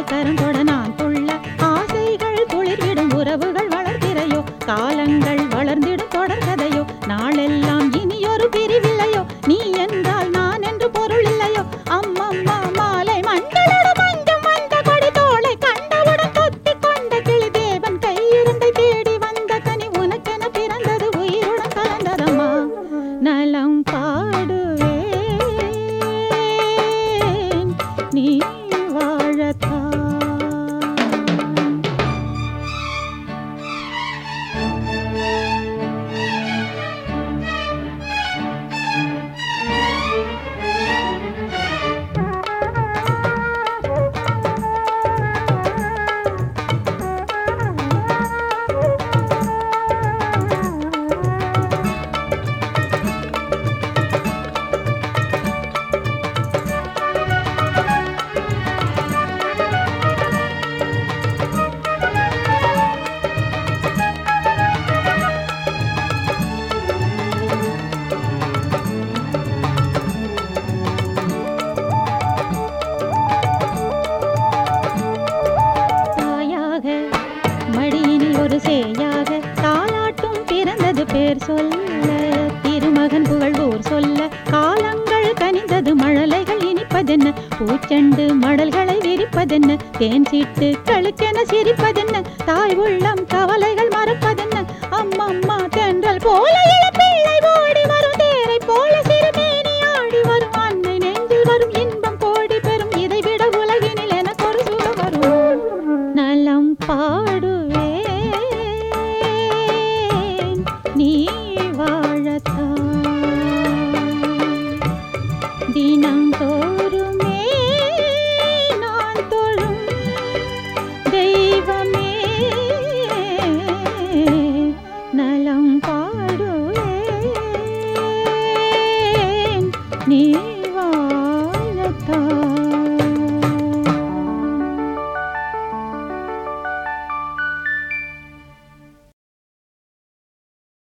கரந்தொட நான் துள்ள ஆசைகள் துளிர்விடும் உறவுகள் வளர்த்திரையோ காலங்கள் வளர்ந்திடும் தொடர்கதையோ நாளெல்லாம் இனியொரு பிரிவில்லையோ நீ என்றால் நான் என்று பொருள் இல்லையோ அம்மம்மா மாலை மஞ்சளோட மஞ்சம் வந்த கொடி தோளை கண்டவுடன் கொத்தி கொண்ட கிளி தேவன் கையிருந்தை தேடி வந்த கனி உனக்கென பிறந்தது உயிருடன் கலந்ததம்மா நலம் பாடுவேன் நீ வாழத்தான் தாயாக மடியினில் ஒரு சேயாக தாலாட்டும் பிறந்தது பேர் சொல்ல திருமகன் புகழ் ஊர் சொல்ல காலங்கள் கனிந்தது மழலைகள் இனிப்பதென்ன பூச்செண்டு மடல்களை விரிப்பதென்ன தேன் சீட்டு கழுக்கென சிரிப்பதென்ன தாய் உள்ளம் கவலைகள் மறப்பதென்ன அம்மம்மா தென்றல் போல இளப்பிள்ளை ஓடி வரும் தேரை போல சிறுமேனி ஆடி வரும் அன்னை நெஞ்சில் வரும் இன்பம் கோடி பெறும் இதைவிட உலகினில் எனக்கு ஒரு சுகம் வரும் நலம் பாடு